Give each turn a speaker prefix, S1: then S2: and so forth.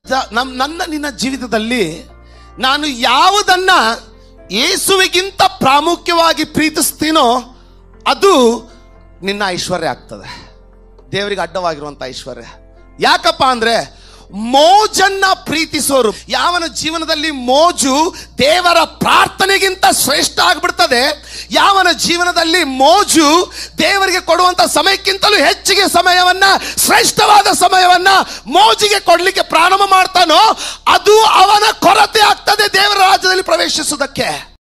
S1: the- ನಮ್ ನನ್ನ ನಿನ್ನ ಜೀವಿತದಲ್ಲಿ ನಾನು ಯಾವುದನ್ನ ಯೇಸುವಿಗಿಂತ ಪ್ರಾಮುಖ್ಯವಾಗಿ ಪ್ರೀತಿಸ್ತೀನೋ ಅದು ನಿನ್ನ ಐಶ್ವರ್ಯ ಆಗ್ತದೆ ದೇವರಿಗೆ ಅಡ್ಡವಾಗಿರುವಂತ ಐಶ್ವರ್ಯ ಯಾಕಪ್ಪ ಅಂದ್ರೆ ಮೋಜನ್ನ ಪ್ರೀತಿಸೋರು ಯಾವನ ಜೀವನದಲ್ಲಿ ಮೋಜು ದೇವರ ಪ್ರಾರ್ಥನೆಗಿಂತ ಶ್ರೇಷ್ಠ ಆಗ್ಬಿಡ್ತದೆ ಯಾವನ ಜೀವನದಲ್ಲಿ ಮೋಜು ದೇವರಿಗೆ ಕೊಡುವಂತ ಸಮಯಕ್ಕಿಂತಲೂ ಹೆಚ್ಚಿಗೆ ಸಮಯವನ್ನ ಶ್ರೇಷ್ಠವಾದ ಸಮಯವನ್ನ ಮೋಜಿಗೆ ಕೊಡ್ಲಿಕ್ಕೆ ಪ್ರಾರಂಭ ಮಾಡ್ತಾನೋ ಅದು ಅವನ ಕೊರತೆ ಆಗ್ತದೆ ದೇವರ ರಾಜ್ಯದಲ್ಲಿ ಪ್ರವೇಶಿಸುವುದಕ್ಕೆ